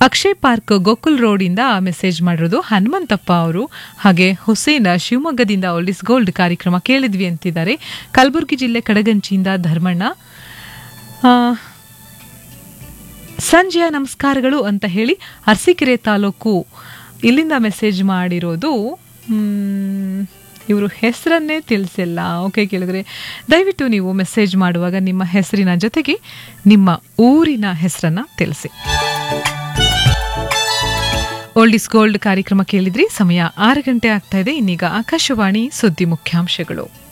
Akshay park Gokul ರೋಡಿಂದ message ಮಾಡಿರೋದು ಹನುಮಂತಪ್ಪ ಅವರು ಹಾಗೆ ಹುಸೇನ್ ಶಿವಮೊಗ್ಗದಿಂದ ಒಲಿಸ್ ಗೋಲ್ಡ್ ಕಾರ್ಯಕ್ರಮ ಕೇಳಿದ್ವಿ ಅಂತಿದ್ದಾರೆ ಕಲಬುರಗಿ ಜಿಲ್ಲೆ ಕಡಗಂಚಿಯಿಂದ ಧರ್ಮಣ್ಣ ಆ, ಸಂಜೆಯ ನಮಸ್ಕಾರಗಳು ಅಂತ ಹೇಳಿ ಅರಸೀಕೆರೆ ತಾಲೂಕು ಇಲ್ಲಿಂದ ಮೆಸೇಜ್ ಮಾಡಿರೋದು ಇವರು ಹೆಸರನ್ನೇ ತಿಳಿಸಿಲ್ಲ ಓಕೆ ಕೇಳಿದ್ರೆ ದಯವಿಟ್ಟು ನೀವು ಮೆಸೇಜ್ ಮಾಡುವಾಗ ನಿಮ್ಮ ಹೆಸರಿನ ಜೊತೆಗೆ ನಿಮ್ಮ ಊರಿನ ಹೆಸರನ್ನ ತಿಳಿಸಿ ಓಲ್ಡ್ ಇಸ್ ಗೋಲ್ಡ್ ಕಾರ್ಯಕ್ರಮ ಕೇಳಿದ್ರಿ ಸಮಯ ಆರು ಗಂಟೆ ಆಗ್ತಾ ಇದೆ ಇನ್ನೀಗ ಆಕಾಶವಾಣಿ ಸುದ್ದಿ ಮುಖ್ಯಾಂಶಗಳು